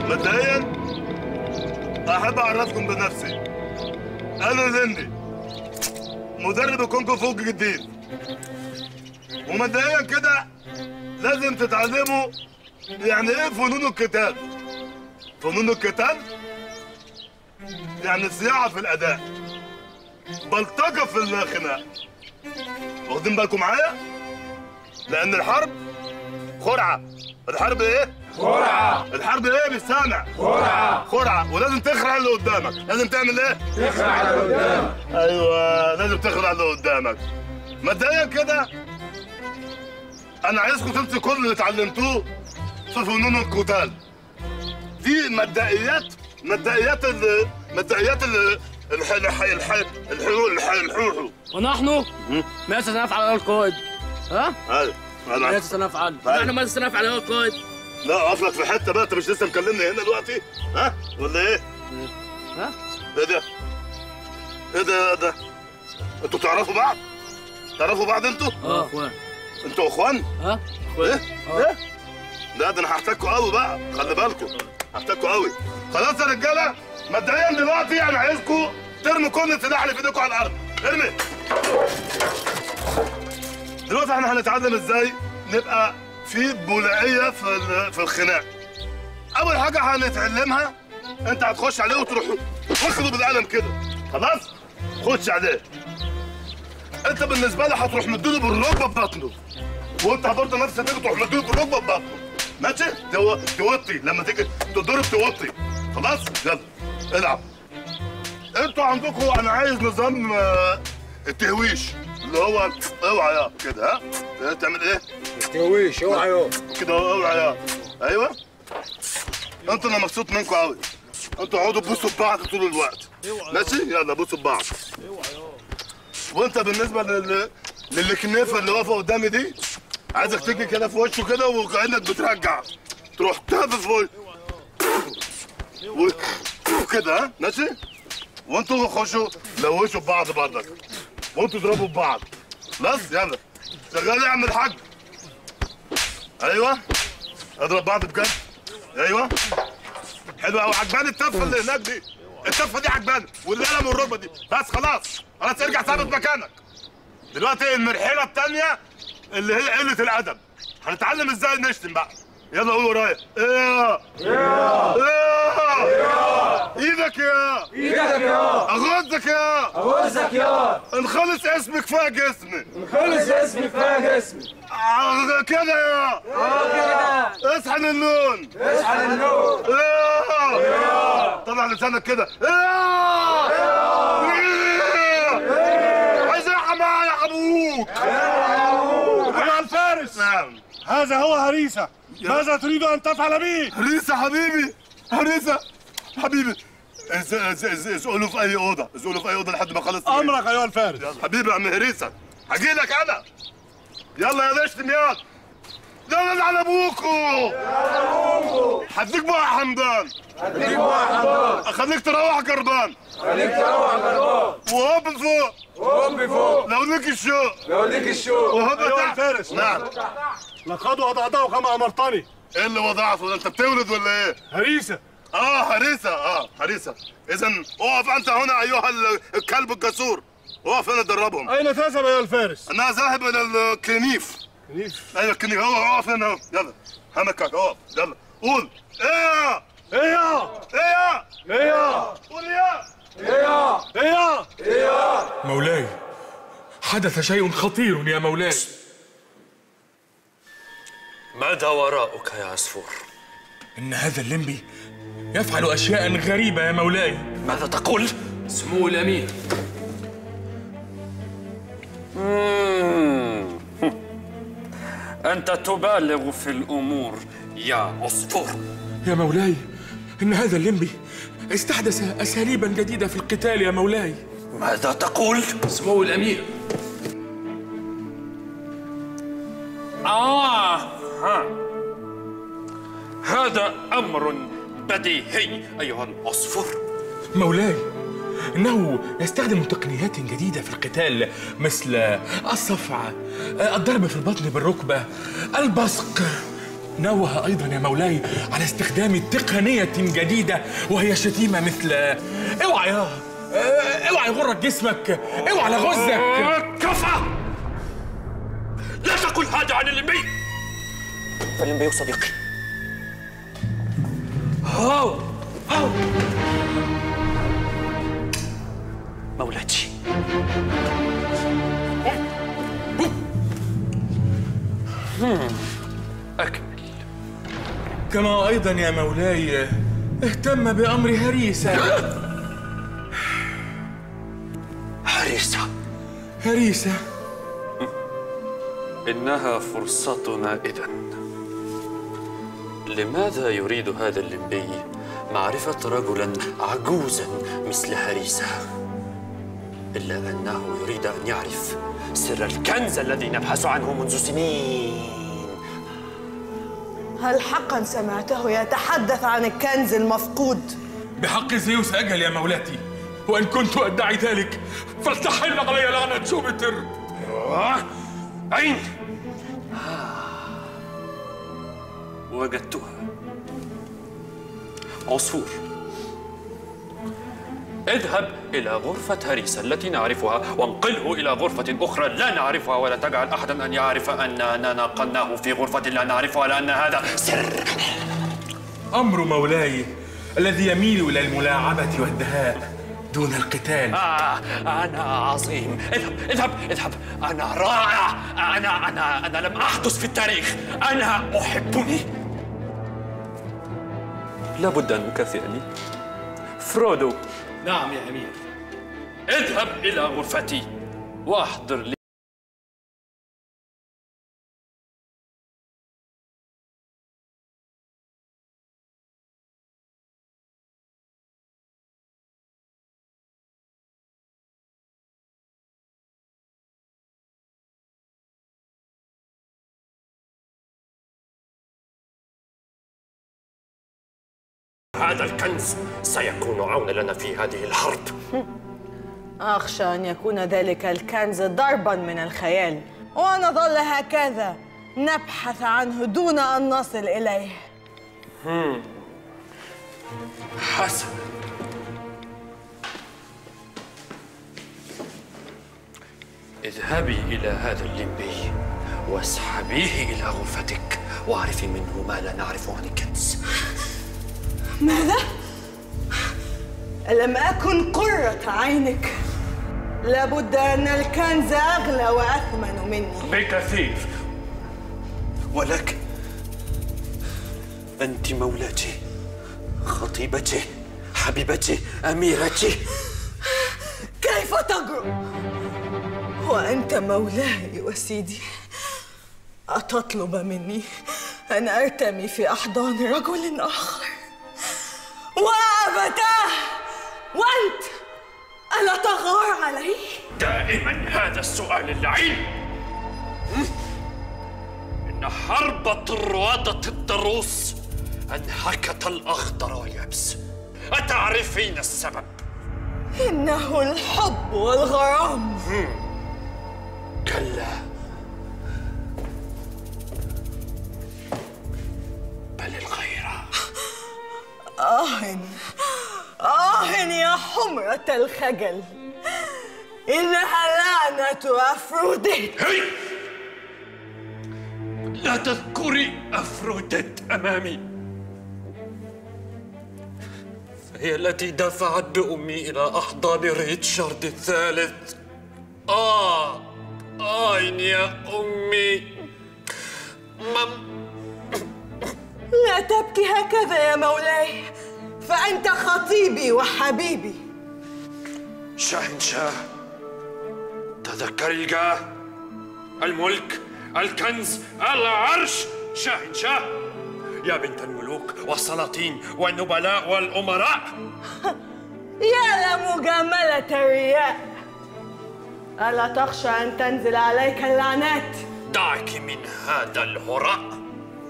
مبدئيا احب اعرفكم بنفسي انا لندي مدرب الكونغ فو جديد ومبدئيا كده لازم تتعلموا يعني ايه فنون القتال فنون القتال يعني صياعه في الاداء بلطجه في الخناق واخدين بالكم معايا لان الحرب خرعه الحرب ايه خرعة الحرب ايه بالسامع خرعة خرعه ولازم تخرع اللي قدامك لازم تعمل ايه تخرع اللي قدامك ايوه لازم تخرع اللي قدامك مبدئيا كده انا عايزكم تنسوا كل اللي اتعلمتوه في فنون القتال دي مبدئيات مبدئيات ال مبدئيات ال الح الح الح الحلول الح الحلول ونحن ماذا سنفعل أيها القائد؟ ها؟ ايوه ماذا انا سنفعل؟ طيب. نحن ماذا سنفعل أيها القائد؟ لا اصلك في حته بقى انت مش لسه مكلمني هنا دلوقتي ها ولا ايه؟ ها؟ ايه ده؟ ايه ده ده؟ انتوا تعرفوا بعض؟ تعرفوا بعض انتوا؟ اه اخوان انتوا اخوان؟ ها؟ ايه؟ ايه؟ لا ده انا هحتاجكوا قوي بقى خلي بالكم هحتاجكوا قوي خلاص يا رجاله مبدئيا دلوقتي انا عايزكم ترموا كل السلاح اللي في ايديكم على الارض ارمي دلوقتي احنا هنتعلم ازاي نبقى في بولعيه في ال- في الخناق اول حاجه هنتعلمها انت هتخش عليه وتروح واخده بالقلم كده خلاص خش عليه انت بالنسبه لي هتروح مديله بالركبه ببطنه وانت برضه نفس الشيء تروح مديله بالركبه ببطنه ماشي تو- توطي لما تيجي تضرب توطي خلاص يلا العب انتوا عندكم انا عايز نظام آه، التهويش اللي هو اوعى يا كده ها تعمل ايه تهويش اوعى يوم كده اوعى يا ايوه انتوا انا مبسوط منكم قوي انتوا اقعدوا تبوسوا ببعض طول الوقت ماشي يلا بوسوا ببعض وانت بالنسبه لل للكنيفه اللي واقفه قدامي دي عايزك تيجي كده في وشه كده وكانك بترجع تروح تهبف في وشه و- وكده ها ماشي وانتوا خشوا لوشوا ببعض برضك وانتوا اضربوا ببعض خلاص يلا شغال يا عم الحاج ايوه اضرب بعض بجد ايوه حلو قوي عجباني التفه اللي هناك دي التفه دي عجباني والقلم والركبه دي بس خلاص خلاص ارجع ثابت مكانك دلوقتي المرحله الثانيه اللي هي قله الادب هنتعلم ازاي نشتم بقى يلا قول ورايا ايه ايه ايدك يا ايدك يا اغزك يا اغزك يا انخلص اسمك فيها جسمي خلص اسمي فيها جسمي آه، كده يا اه كده اصحى للون اصحى للنور إيه! طلع لسانك كده إيه! إيه! عايز ايه معايا يا ابوك أيها الفارس نعم هذا هو هريسة ماذا تريد أن تفعل به؟ هريسه حبيبي هريسه حبيبي اس- اس- اس- اسقله في اي اوضه اسقله في اي اوضه لحد ما اخلص أمرك أيها الفارس يلا حبيبي يا عم هريسه هجي لك انا يلا يا نشتم يلا يلا على ابوكو هديك بقى يا حمدان هديك واحد حمار اخليك تروح جربان خليك تروح جربان وهوب فوق وقوم بفوق لو ليك الشوق لو ليك الشوق وهوب أيها تحت الفارس. نعم لقد وضعته كما أمرتني ايه اللي وضعته ده انت بتولد ولا ايه؟ هريسة اه هريسه اه هريسه اذا اقف انت هنا ايها ال- الكلب الجسور اقف هنا دربهم أين تذهب أيها الفارس؟ انا ذاهب الى الكنيف كنيف ايوه الكنيف هو اقف هنا اهو. يلا همكك اقف يلا قول ايه إيه يا ايه إيه يا قول يا ايه يا إيه يا مولاي حدث شيء خطير يا مولاي ماذا وراءك يا عصفور؟ إن هذا الليمبي يفعل أشياء غريبة يا مولاي ماذا تقول؟ سمو الأمير مم. أنت تبالغ في الأمور يا عصفور يا مولاي إن هذا الليمبي استحدث أساليبا جديدة في القتال يا مولاي ماذا تقول؟ سمو الأمير آه ها. هذا أمر بديهي أيها العصفور مولاي إنه يستخدم تقنيات جديدة في القتال مثل الصفع الضرب في البطن بالركبة البصق نوه أيضا يا مولاي على استخدام تقنية جديدة وهي شتيمة مثل اوعى يا آه، اوعى يغرك جسمك اوعى لغزك كفى لا تقل هذا عن الليمبي فالليمبي صديقي هاو هاو مولاتي هم. أكمل كما أيضا يا مولاي اهتم بأمر هريسة هريسة هريسة إنها فرصتنا إذا لماذا يريد هذا الليمبي معرفة رجلا عجوزا مثل هريسة إلا أنه يريد أن يعرف سر الكنز الذي نبحث عنه منذ سنين هل حقا سمعته يتحدث عن الكنز المفقود؟ بحق زيوس أجل يا مولاتي وإن كنت أدعي ذلك فلتحل علي لعنة جوبيتر أين؟ وجدتها عصفور اذهب إلى غرفة هريسة التي نعرفها وانقله إلى غرفة أخرى لا نعرفها ولا تجعل أحدا أن يعرف أننا نقلناه في غرفة لا نعرفها لأن هذا سر أمر مولاي الذي يميل إلى الملاعبة والدهاء دون القتال آه أنا عظيم اذهب اذهب اذهب أنا رائع أنا أنا أنا لم أحدث في التاريخ أنا أحبني لابد أن نكافئني فرودو نعم يا أمير اذهب إلى غرفتي واحضر لي هذا الكنز سيكون عونا لنا في هذه الحرب أخشى أن يكون ذلك الكنز ضربا من الخيال ونظل هكذا نبحث عنه دون أن نصل إليه حسنا اذهبي إلى هذا الليمبي واسحبيه إلى غرفتك واعرفي منه ما لا نعرفه عن الكنز ماذا؟ ألم أكن قرة عينك لابد أن الكنز أغلى وأثمن مني بكثير ولكن أنت مولاتي خطيبتي حبيبتي أميرتي كيف تجرؤ؟ وأنت مولاي وسيدي أتطلب مني أن أرتمي في أحضان رجل آخر وأبتاه وأنت ألا تغار علي؟ دائما هذا السؤال اللعين هم؟ إن حرب طروادة الضروس أنهكت الأخضر واليابس أتعرفين السبب؟ إنه الحب والغرام كلا بل الغيرة آه آه يا حمرة الخجل إنها لعنة أفروديت هي لا تذكري أفروديت أمامي فهي التي دفعت بأمي إلى أحضان ريتشارد الثالث آه آه يا أمي مم لا تبكي هكذا يا مولاي فأنت خطيبي وحبيبي شاهنشاه تذكري الجاه الملك الكنز العرش شاهنشاه يا بنت الملوك والسلاطين والنبلاء والأمراء يا لمجاملة الرياء ألا تخشى أن تنزل عليك اللعنات دعك من هذا الهراء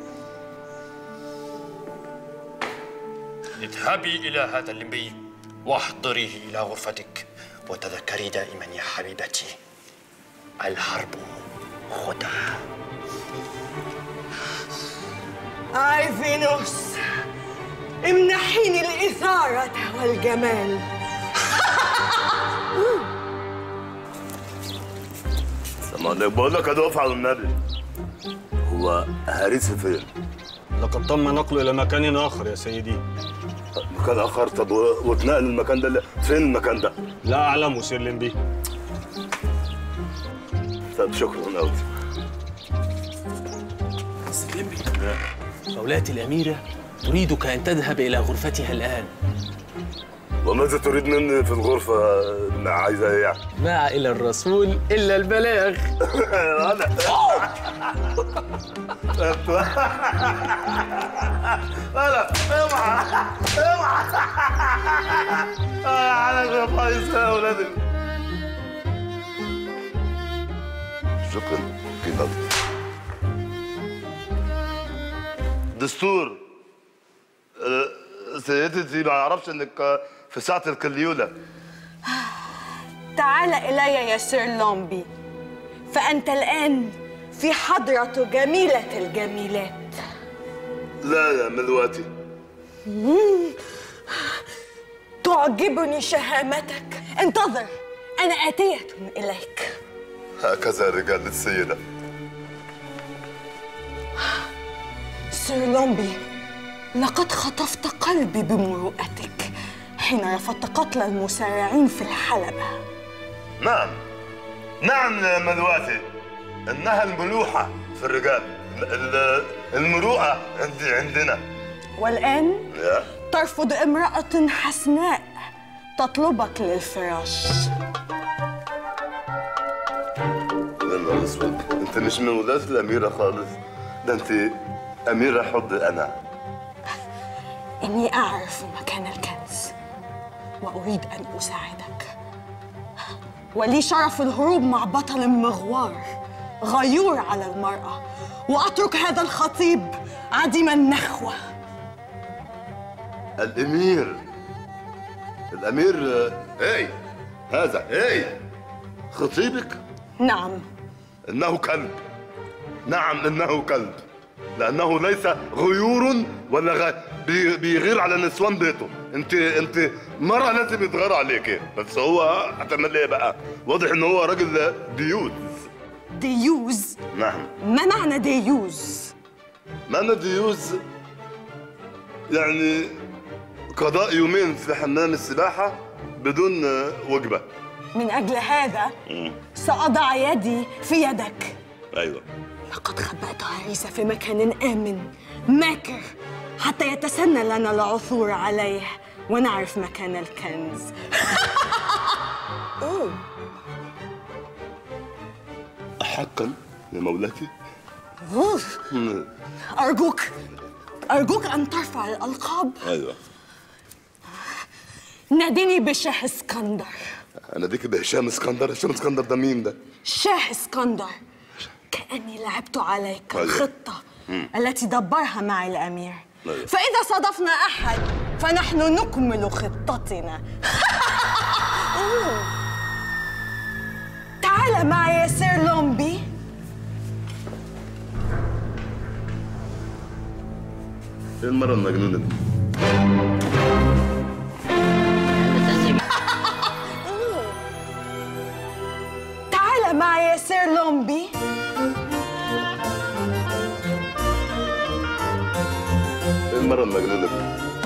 اذهبي إلى هذا اللمبي واحضريه إلى غرفتك وتذكري دائما يا حبيبتي الحرب خدعة آي فينوس امنحيني الإثارة والجمال سلام عليكم بقول لك يا دفعة على النبي هو هريسة فين؟ لقد تم نقله إلى مكان آخر يا سيدي مكان آخر طب و- واتنقل المكان ده ل- فين المكان ده؟ لا أعلم سلم به طب شكرا قوي سلمي مولاتي الأميرة تريدك أن تذهب إلى غرفتها الآن وماذا تريد مني في الغرفة ما عايزة ايه يعني؟ ما إلى الرسول إلا البلاغ انا انا اوعى اوعى آه، على بايظ يا ولادي شكرا كده دستور آه، سيدتي ما اعرفش انك آه، في ساعة الكليولة تعال إلي يا سير لومبي فأنت الآن في حضرة جميلة الجميلات لا يا ملواتي تعجبني شهامتك انتظر أنا آتية إليك هكذا رجال السيدة سير لومبي لقد خطفت قلبي بمروءتك حين رفضت قتل المسارعين في الحلبة نعم نعم يا ملواتي انها الملوحة في الرجال ال- ال- المروءة عندي عندنا والآن يا ترفض امرأة حسناء تطلبك للفراش يا نهار اسود انت مش من ولاد الاميرة خالص ده انت اميرة حب انا إني أعرف مكان الكنز وأريد أن أساعدك ولي شرف الهروب مع بطل مغوار غيور على المرأة وأترك هذا الخطيب عديم النخوة الامير الامير اي هذا اي خطيبك نعم انه كلب نعم انه كلب لانه ليس غيور ولا غ... بي... بيغير على نسوان بيته انت انت مره لازم يتغير عليك بس هو هتعمل ايه بقى واضح ان هو راجل ديوز ديوز نعم ما معنى ديوز؟ معنى ديوز يعني قضاء يومين في حمام السباحه بدون وجبه من أجل هذا سأضع يدي في يدك ايوه لقد خبأت عريسة في مكان آمن ماكر حتى يتسنى لنا العثور عليه ونعرف مكان الكنز أوه. حقا يا مولاتي أوه. أرجوك أرجوك أن ترفع الألقاب ايوه ناديني بشاه اسكندر انا ديك بهشام اسكندر هشام اسكندر ده مين ده شاه اسكندر كأني لعبت عليك أيوة. الخطة التي دبرها معي الأمير أيوة. فإذا صادفنا أحد فنحن نكمل خطتنا أوه. تعال معي يا سير لومبي ايه المره المجنونه دي تعال معي يا سير لومبي ايه المره المجنونه دي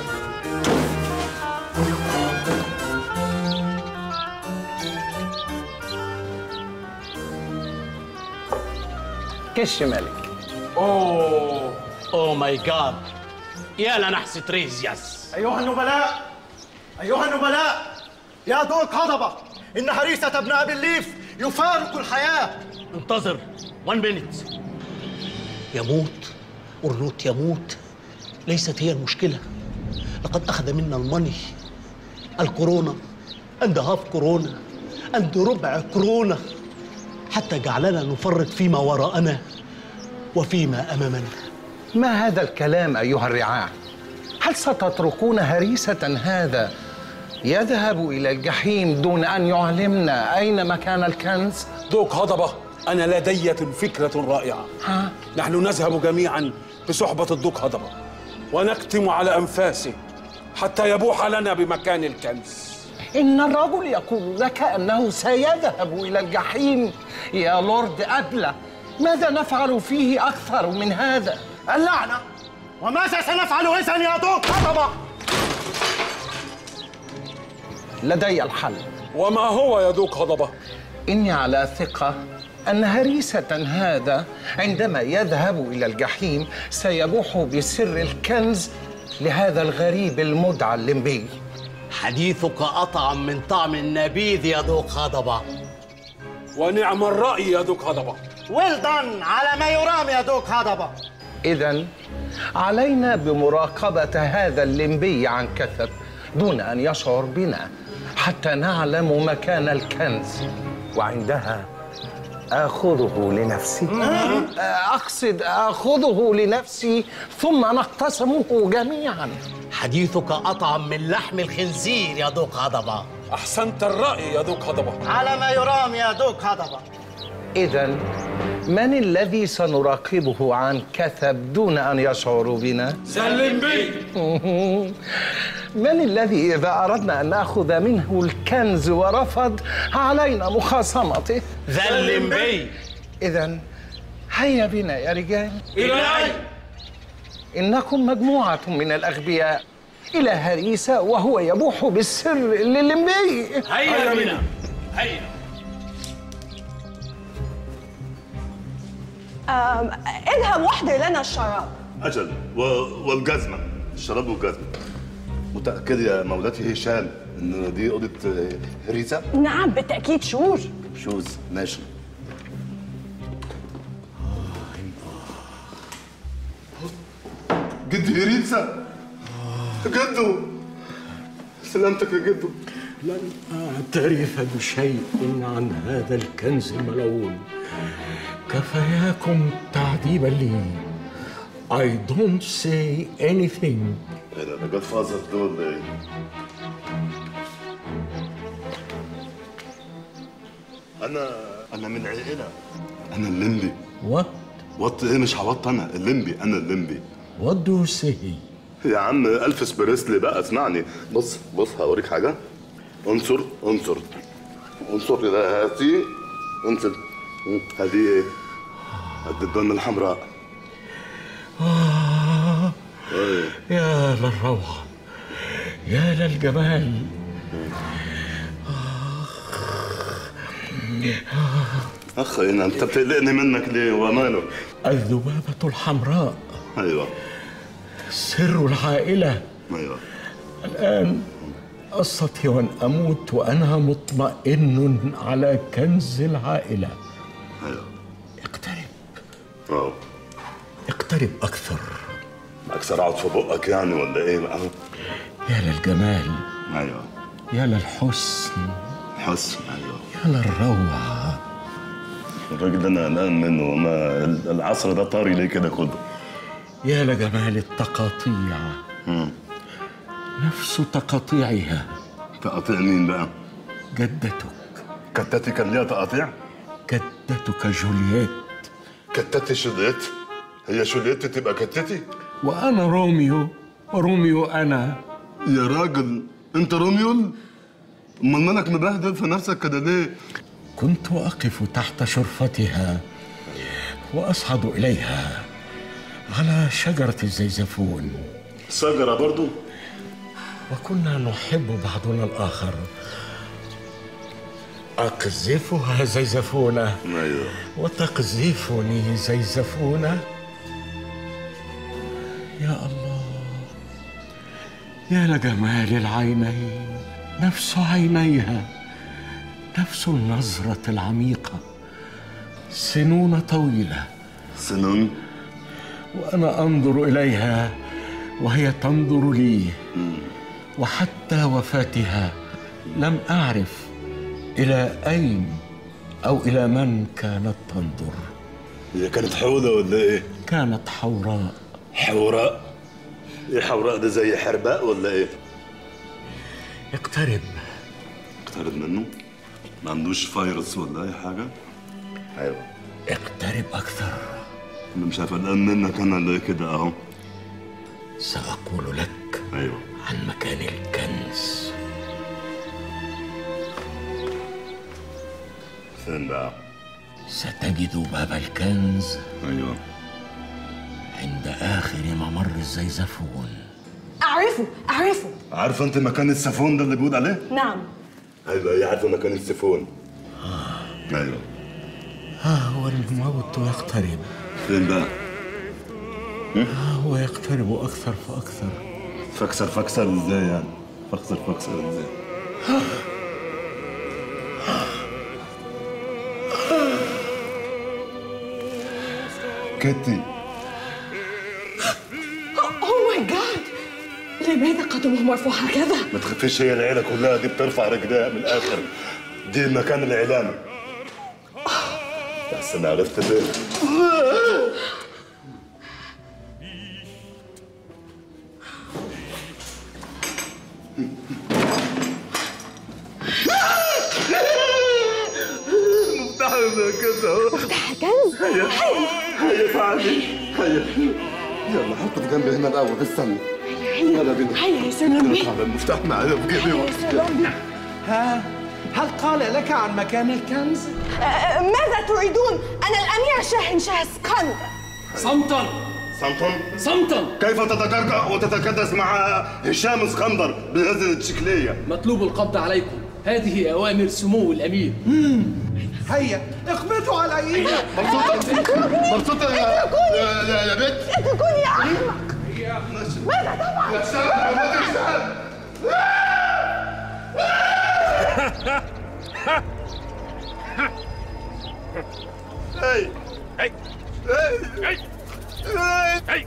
كش ملك أوه أوه ماي جاد يا لنحس تريزياس أيها النبلاء أيها النبلاء يا دوق هضبة إن هريسة ابن أبي الليف يفارق الحياة انتظر 1 مينيت يموت أرنوت يموت ليست هي المشكلة لقد أخذ منا الماني الكورونا عند هاف كورونا عند ربع كورونا حتى جعلنا نفرط فيما وراءنا وفيما أمامنا ما هذا الكلام أيها الرعاع هل ستتركون هريسة هذا يذهب إلى الجحيم دون أن يعلمنا أين مكان الكنز؟ دوق هضبة أنا لدي فكرة رائعة ها؟ نحن نذهب جميعا بصحبة الدوق هضبة ونكتم على أنفاسه حتى يبوح لنا بمكان الكنز إن الرجل يقول لك أنه سيذهب إلى الجحيم يا لورد أبلة ماذا نفعل فيه أكثر من هذا؟ اللعنة وماذا سنفعل إذا يا دوق هضبة لدي الحل وما هو يا دوق هضبة؟ إني على ثقة أن هريسة هذا عندما يذهب إلى الجحيم سيبوح بسر الكنز لهذا الغريب المدعى الليمبي حديثك أطعم من طعم النبيذ يا دوق هضبة ونعم الرأي يا دوق هضبة ويل دان على ما يرام يا دوق هضبة إذا علينا بمراقبة هذا الليمبي عن كثب دون أن يشعر بنا حتى نعلم مكان الكنز وعندها آخذه لنفسي أقصد آخذه لنفسي ثم نقتسمه جميعا حديثك أطعم من لحم الخنزير يا دوق هضبة أحسنت الرأي يا دوق هضبة على ما يرام يا دوق هضبة إذا من الذي سنراقبه عن كثب دون أن يشعر بنا؟ سلم بي من الذي إذا أردنا أن نأخذ منه الكنز ورفض علينا مخاصمته؟ ذا الليمبي إذا هيا بنا يا رجال إلى أين؟ إنكم مجموعة من الأغبياء إلى هريسة وهو يبوح بالسر للمبي هيا بنا هيا آم، اذهب واحضر لنا الشراب أجل و... والجزمة الشراب والجزمة متأكد يا مولاتي هشام إن دي أوضة آه، هريسة؟ نعم بالتأكيد شور شوز ماشي جد هريسة جدو سلامتك يا جدو لن أعترف بشيء عن هذا الكنز الملعون كفاياكم تعذيبا لي I don't say anything ايه ده ده جاد فازر دول ايه انا انا من عائله انا الليمبي What? وط ايه مش هوط انا الليمبي انا الليمبي What do you say? يا عم الفس بريسلي بقى اسمعني بص بص هوريك حاجه انصر انصر انصر الى هاتي انصر هذه ايه؟ قد الدم الحمراء آه ايه يا للروعة يا للجمال اخ هنا انت بتقلقني منك ليه وماله الذبابة الحمراء ايوه سر العائلة ايوه الآن أستطيع أن أموت وأنا مطمئن على كنز العائلة ايوه اقترب اه اقترب أكثر اكثر اقعد في بقك يعني ولا ايه بقى يا للجمال ايوه يا للحسن حسن ايوه يا للروعة الراجل ده انا قلقان منه ما العصر ده طاري ليه كده كله يا لجمال التقاطيع نفس تقاطيعها تقاطيع مين بقى؟ جدتك كتاتي كان ليها تقاطيع؟ جدتك جولييت كتاتي شوليت هي شوليت تبقى كتاتي؟ وأنا روميو وروميو أنا يا راجل انت روميول؟ امال مالك مبهدل في نفسك كده ليه؟ كنت أقف تحت شرفتها وأصعد إليها على شجرة الزيزفون شجرة برضو؟ وكنا نحب بعضنا الآخر أقذفها زيزفونة ايوه وتقذفني زيزفونة يا الله يا لجمال العينين نفس عينيها نفس النظرة العميقة سنون طويلة سنون وأنا أنظر إليها وهي تنظر لي وحتى وفاتها لم أعرف إلى أين أو إلى من كانت تنظر هي كانت حودة ولا ايه؟ كانت حوراء حوراء؟ ايه حوراء ده زي حرباء ولا ايه؟ اقترب اقترب منه؟ ما عندوش فيروس ولا اي حاجة؟ ايوه اقترب أكثر انا مش قلقان منك انا اللي كده اهو سأقول لك ايوه عن مكان الكنز فين بقى ستجد باب الكنز ايوه عند آخر ممر الزيزفون أعرفه أعرفه عارفه انت مكان السفون ده اللي بيقول عليه نعم ايوه هي عارفه مكان السفون ايوه ها هو الموت يقترب فين بقى ها هو يقترب أكثر فأكثر فكسر فكسر ازاي يعني فكسر فكسر ازاي كتي أوه ماي جاد لماذا قدمه مرفوع هكذا؟ ما تخافيش هي العيله كلها دي بترفع رجليها من الاخر دي المكان الاعلامي بس انا عرفت ليه مفتاح كده اهو مفتاح كنز؟ هيا هيا تعالي هيا يلا حطه في جنبي هنا الاول استنى يلا بينا هيا يا سلمي على المفتاح معايا في جيبي يا سلمي ها هل قال لك عن مكان الكنز؟ آه، ماذا تريدون؟ أنا الأميرة شاهن شاه اسكندر صمتا سامسون صمتا كيف تتكركع وتتكدس مع هشام اسكندر بهذه الشكلية؟ مطلوب القبض عليكم هذه أوامر سمو الأمير هيا اقبضوا علينا مبسوطة؟ مبسوطة يا يا- يا يا بنت؟ اتركوني يا أحمق ماذا تفعل؟ يا شاب يا شاب هاي هاي هاي هاي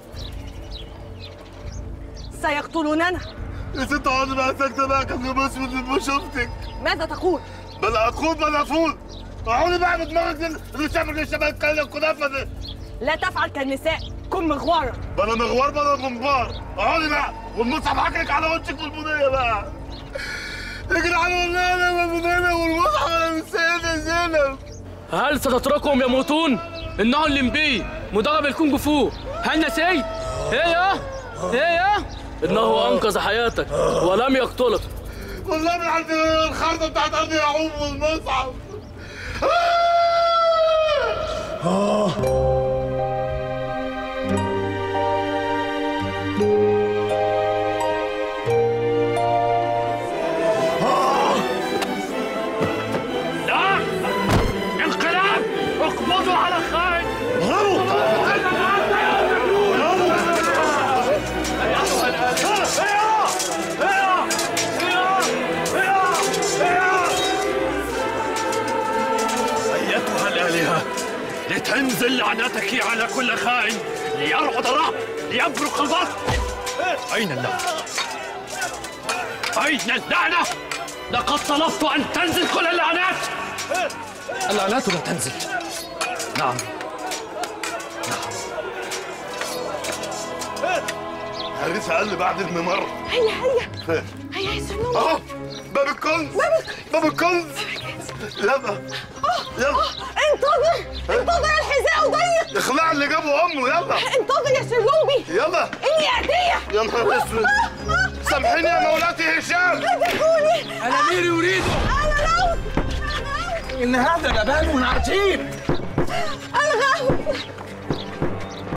سيقتلوننا يا ست اقعدي بقى ساكتة بقى كان بس ما شفتك ماذا تقول؟ بلا أدخل بلا أفول اقعدي بقى بدماغك دي اللي شافك الشباب الكنافة دي لا تفعل كالنساء كن مغوارة بلا مغوار بلا منبار اقعدي بقى والمصحف حكرك على وشك والبنية بقى اجري على ولانا والبنية والمصحف على السيدة زينب هل ستتركهم يموتون؟ إنه الليمبي مدرب الكونغ فو هل نسيت؟ هي هي إنه أنقذ حياتك ولم يقتلك والله من عند الخرطة بتاعت أرض يعقوب والمصحف لا انقلاب اقبضوا على الخائن أيتها الآلهة لتنزل لعنتك على كل خائن ليرعد الرعب ليبرق البرق أين اللعنة؟ أين اللعنة؟ لقد طلبت أن تنزل كل اللعنات اللعنات لا تنزل نعم هريس قال لي بعد الممر هيا هيا فين؟ هيا يا سلمي اهو باب الكنز باب الكنز يلا يلا انتظر انتظر الحذاء ضيق اخلع اللي جابه امه يلا انتظر يا سلومي يلا اني اتيه يا نهار اسود سامحيني يا مولاتي هشام اتركوني الأمير يريد انا لو إن هذا لبان عجيب الغاه